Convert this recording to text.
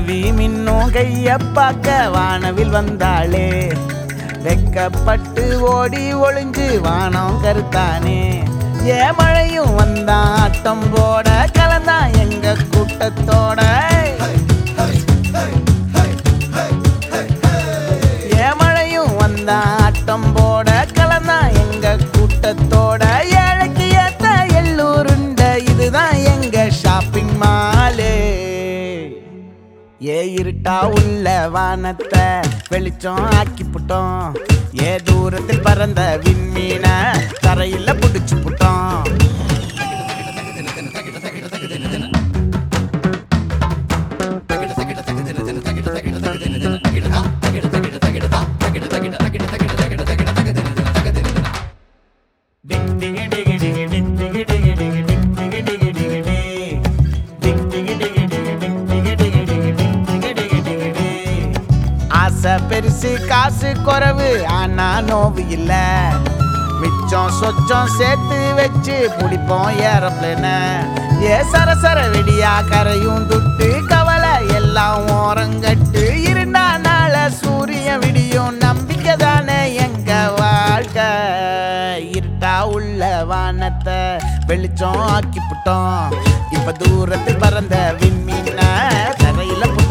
நிலவி மின்னும் கைய பார்க்க வானவில் வந்தாளே வெக்கப்பட்டு ஓடி ஒளிஞ்சு வானம் கருத்தானே ஏ மழையும் வந்தான் ஆட்டம் போட கலந்தான் எங்க கூட்டத்தோட ஏ மழையும் வந்தான் ஆட்டம் போட கலந்தான் எங்க கூட்டத்தோட ஏழைக்கு ஏத்த எல்லூருண்ட இதுதான் எங்க ஷாப்பிங் மாலே ஏ இருட்டா உள்ள வானத்தை வெளிச்சம் ஆக்கி புட்டோம் ஏ தூரத்தில் பறந்த விண்மீன தரையில புடிச்சு புட்டோம் ஆசை பெருசு காசு குறைவு ஆனா நோவு இல்ல மிச்சம் சொச்சம் சேர்த்து வச்சு பிடிப்போம் ஏரோப்ளேன ஏ சரசர வெடியா கரையும் துட்டு கவலை எல்லாம் ஓரங்கட்டு இருந்தா நாள சூரியன் விடியும் நம்பிக்கை தானே எங்க வாழ்க்கை இருட்டா உள்ள வானத்தை வெளிச்சம் ஆக்கி புட்டோம் இப்ப தூரத்தில் பறந்த விண்மீன தரையில